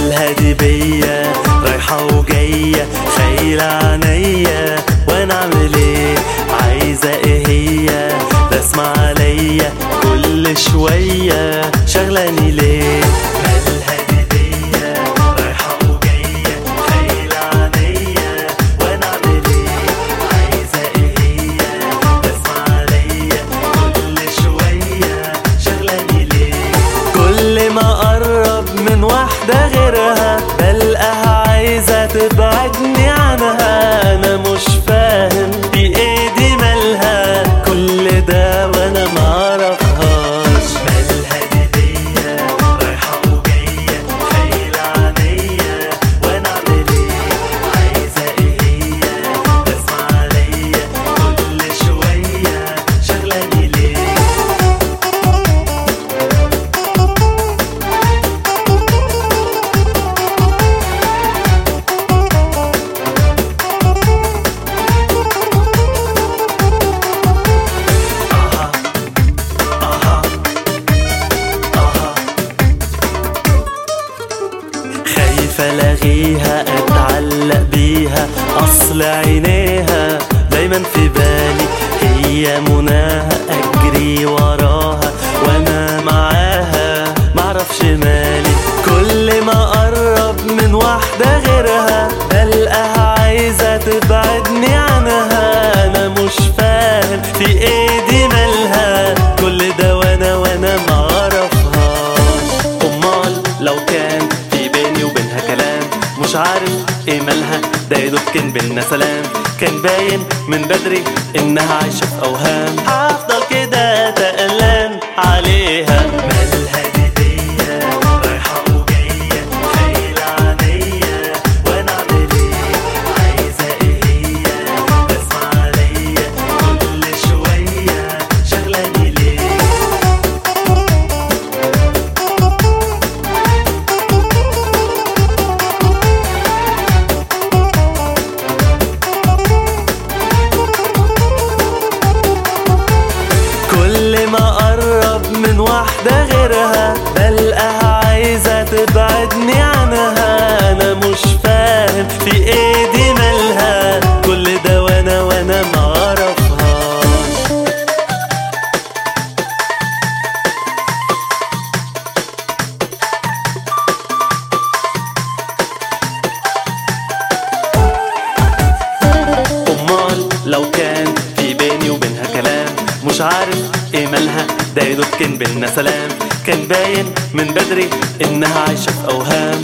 مالها دي بيا رايحة وجاية خايلة عينيا وانا اعمل ايه عايزة ايه هي رسمة عليا كل شوية شغلاني ليه مالها دي بيا رايحة وجاية خايلة عينيا وانا اعمل ايه عايزة ايه هي رسمة عليا كل شوية شغلاني ليه كل ما اقرب من واحدة غيرها بلقاها عايزة تبعدني عنها انا مش فاهم في ايه دي مالها كل ده وانا معرفهاش مالها دي بيا رايحة وجاية خايلة عينيا وانا اعمل ايه عايزة ايه هي تسمع عليا كل شوية شغلاني ليه خايفة الاغيها اتعلق بيها اصل عينيها دايما في بالي هي مناها اجري وراها وانا معاها معرفش مالي كل ما اقرب من واحدة غيرها بلقاها عايزة تبعدني عنها انا مش فاهم في ايه دي مالها كل ده وانا وانا معرفهاش امال لو كان في بيني وبينها كلام مش عارف ايه مالها ده يا دوب كان بينا سلام كان باين من بدري انها عايشه في اوهام هفضل كده تقلان عليها مالها دي بيا رايحه وجايه خايله عليا وانا اعمل ايه عايزه ايه هي تسمع عليا كل شويه شغلاني ليه كل ما اقرب من واحدة غيرها بلقاها عايزة تبعدني عنها انا مش فاهم في ايه دي مالها كل ده وانا وانا معرفهاش امال لو كان في بيني وبينها كلام مش عارف ايه مالها ده يا دوب كان بينا سلام كان باين من بدري انها عايشه في اوهام